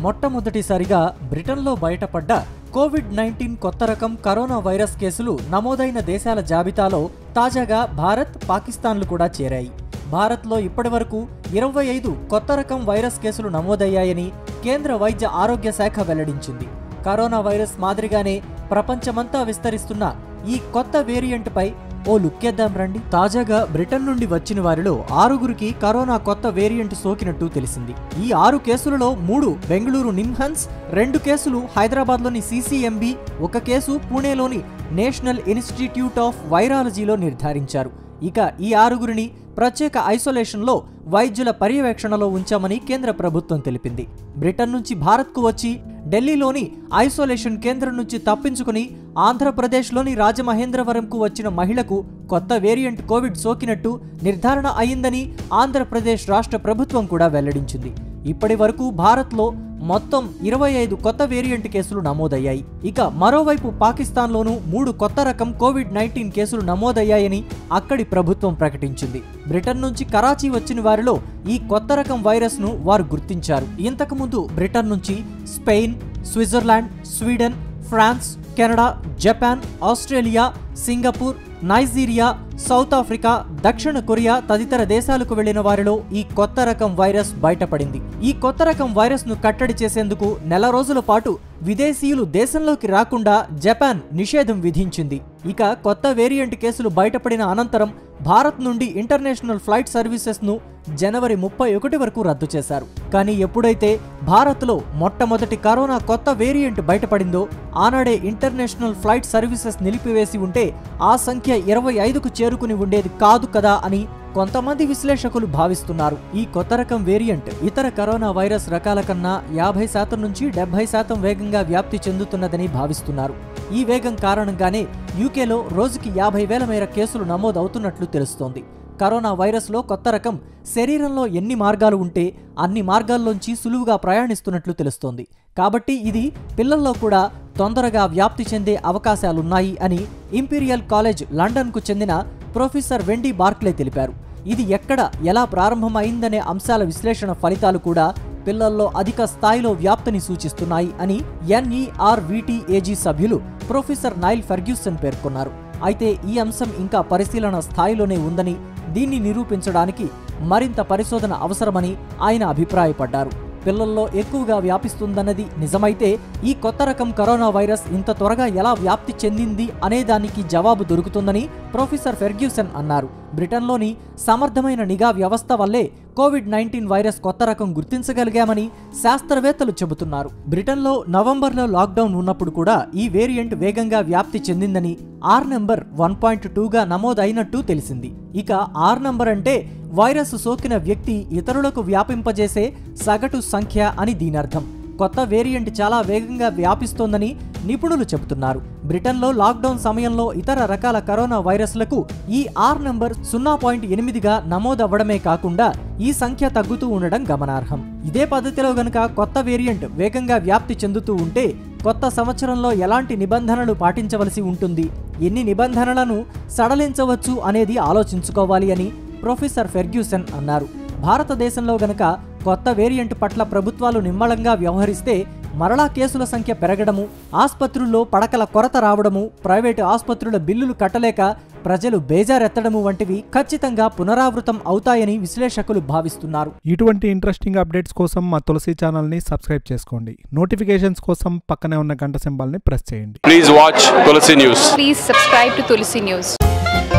మొట్టమొదటిసారిగా బ్రిటన్లో బయటపడ్డ కోవిడ్ నైన్టీన్ కొత్త రకం కరోనా వైరస్ కేసులు నమోదైన దేశాల జాబితాలో తాజాగా భారత్ పాకిస్తాన్లు కూడా చేరాయి భారత్లో ఇప్పటివరకు ఇరవై ఐదు కొత్త రకం వైరస్ కేసులు నమోదయ్యాయని కేంద్ర వైద్య ఆరోగ్య శాఖ వెల్లడించింది కరోనా వైరస్ మాదిరిగానే ప్రపంచమంతా విస్తరిస్తున్న ఈ కొత్త వేరియంట్పై ఓ లుక్కేద్దాం రండి తాజాగా బ్రిటన్ నుండి వచ్చిన వారిలో ఆరుగురికి కరోనా కొత్త వేరియంట్ సోకినట్టు తెలిసింది ఈ ఆరు కేసులలో మూడు బెంగళూరు నిమ్హన్స్ రెండు కేసులు హైదరాబాద్లోని సీసీఎంబీ ఒక కేసు పూణేలోని నేషనల్ ఇన్స్టిట్యూట్ ఆఫ్ వైరాలజీలో నిర్ధారించారు ఇక ఈ ఆరుగురిని ప్రత్యేక ఐసోలేషన్లో వైద్యుల పర్యవేక్షణలో ఉంచామని కేంద్ర ప్రభుత్వం తెలిపింది బ్రిటన్ నుంచి భారత్కు వచ్చి ఢిల్లీలోని ఐసోలేషన్ కేంద్రం నుంచి తప్పించుకుని ఆంధ్రప్రదేశ్లోని రాజమహేంద్రవరంకు వచ్చిన మహిళకు కొత్త వేరియంట్ కోవిడ్ సోకినట్టు నిర్ధారణ అయిందని ఆంధ్రప్రదేశ్ రాష్ట్ర ప్రభుత్వం కూడా వెల్లడించింది ఇప్పటి వరకు భారత్లో మొత్తం ఇరవై ఐదు కొత్త వేరియంట్ కేసులు నమోదయ్యాయి ఇక మరోవైపు పాకిస్తాన్లోనూ మూడు కొత్త రకం కోవిడ్ నైన్టీన్ కేసులు నమోదయ్యాయని అక్కడి ప్రభుత్వం ప్రకటించింది బ్రిటన్ నుంచి కరాచీ వచ్చిన వారిలో ఈ కొత్త రకం వైరస్ ను వారు గుర్తించారు ఇంతకుముందు బ్రిటన్ నుంచి Spain Switzerland Sweden France Canada Japan Australia Singapore Nigeria South Africa దక్షిణ కొరియా తదితర దేశాలకు వెళ్లిన వారిలో ఈ కొత్త రకం వైరస్ బయటపడింది ఈ కొత్త రకం వైరస్ ను కట్టడి చేసేందుకు నెల రోజుల పాటు విదేశీయులు దేశంలోకి రాకుండా జపాన్ నిషేధం విధించింది ఇక కొత్త వేరియంట్ కేసులు బయటపడిన అనంతరం భారత్ నుండి ఇంటర్నేషనల్ ఫ్లైట్ సర్వీసెస్ ను జనవరి ముప్పై ఒకటి వరకు రద్దు చేశారు కానీ ఎప్పుడైతే భారత్లో మొట్టమొదటి కరోనా కొత్త వేరియంట్ బయటపడిందో ఆనాడే ఇంటర్నేషనల్ ఫ్లైట్ సర్వీసెస్ నిలిపివేసి ఉంటే ఆ సంఖ్య ఇరవై ఐదుకు చేరుకుని ఉండేది కాదు కదా అని కొంతమంది విశ్లేషకులు భావిస్తున్నారు ఈ కొత్త రకం వేరియంట్ ఇతర కరోనా వైరస్ రకాల కన్నా యాభై శాతం నుంచి డెబ్బై శాతం వేగంగా వ్యాప్తి చెందుతున్నదని భావిస్తున్నారు ఈ వేగం కారణంగానే యూకేలో రోజుకి యాభై వేల మేర కేసులు నమోదవుతున్నట్లు తెలుస్తోంది కరోనా వైరస్లో కొత్త రకం శరీరంలో ఎన్ని మార్గాలు ఉంటే అన్ని మార్గాల్లోంచి సులువుగా ప్రయాణిస్తున్నట్లు తెలుస్తోంది కాబట్టి ఇది పిల్లల్లో కూడా తొందరగా వ్యాప్తి చెందే అవకాశాలున్నాయి అని ఇంపీరియల్ కాలేజ్ లండన్కు చెందిన ప్రొఫెసర్ వెండీ బార్క్లే తెలిపారు ఇది ఎక్కడ ఎలా ప్రారంభమైందనే అంశాల విశ్లేషణ ఫలితాలు కూడా పిల్లల్లో అధిక స్థాయిలో వ్యాప్తిని సూచిస్తున్నాయి అని ఎన్ఈఆర్విటిఏజీ సభ్యులు ప్రొఫెసర్ నైల్ ఫెర్గ్యూసన్ పేర్కొన్నారు అయితే ఈ అంశం ఇంకా పరిశీలన స్థాయిలోనే ఉందని దీన్ని నిరూపించడానికి మరింత పరిశోధన అవసరమని ఆయన అభిప్రాయపడ్డారు పిల్లల్లో ఎక్కువగా వ్యాపిస్తుందన్నది నిజమైతే ఈ కొత్త రకం కరోనా వైరస్ ఇంత త్వరగా ఎలా వ్యాప్తి చెందింది అనే దానికి జవాబు దొరుకుతుందని ప్రొఫెసర్ ఫెర్గ్యూసన్ అన్నారు బ్రిటన్లోని సమర్థమైన నిఘా వ్యవస్థ వల్లే కోవిడ్ నైన్టీన్ వైరస్ కొత్త రకం గుర్తించగలిగామని శాస్త్రవేత్తలు చెబుతున్నారు బ్రిటన్లో నవంబర్లో లాక్డౌన్ ఉన్నప్పుడు కూడా ఈ వేరియంట్ వేగంగా వ్యాప్తి చెందిందని ఆర్ నెంబర్ వన్ పాయింట్ టూగా నమోదైనట్టు తెలిసింది ఇక ఆర్ నంబర్ అంటే వైరస్ సోకిన వ్యక్తి ఇతరులకు వ్యాపింపజేసే సగటు సంఖ్య అని దీనర్థం కొత్త వేరియంట్ చాలా వేగంగా వ్యాపిస్తోందని నిపుణులు చెబుతున్నారు బ్రిటన్లో లాక్డౌన్ సమయంలో ఇతర రకాల కరోనా వైరస్లకు ఈ ఆర్ నంబర్ సున్నా పాయింట్ ఎనిమిదిగా నమోదవ్వడమే కాకుండా ఈ సంఖ్య తగ్గుతూ ఉండడం గమనార్హం ఇదే పద్ధతిలో గనుక కొత్త వేరియంట్ వేగంగా వ్యాప్తి చెందుతూ ఉంటే కొత్త సంవత్సరంలో ఎలాంటి నిబంధనలు పాటించవలసి ఉంటుంది ఎన్ని నిబంధనలను సడలించవచ్చు అనేది ఆలోచించుకోవాలి అని ప్రొఫెసర్ ఫెర్గ్యూసన్ అన్నారు భారతదేశంలో గనక కొత్త వేరియంట్ పట్ల ప్రభుత్వాలు నిమ్మళంగా వ్యవహరిస్తే మరలా కేసుల సంఖ్య పెరగడము ఆసుపత్రుల్లో పడకల కొరత రావడము ప్రైవేటు ఆసుపత్రుల బిల్లులు కట్టలేక ప్రజలు బేజారెత్తడము వంటివి ఖచ్చితంగా పునరావృతం అవుతాయని విశ్లేషకులు భావిస్తున్నారు ఇటువంటి ఇంట్రెస్టింగ్ అప్డేట్స్ కోసం మా తులసి ఛానల్ని సబ్స్క్రైబ్ చేసుకోండి నోటిఫికేషన్స్ కోసం పక్కనే ఉన్న గంట సింబల్ని ప్రెస్ చేయండి Please watch Tulsi News. Please subscribe to Tulsi News.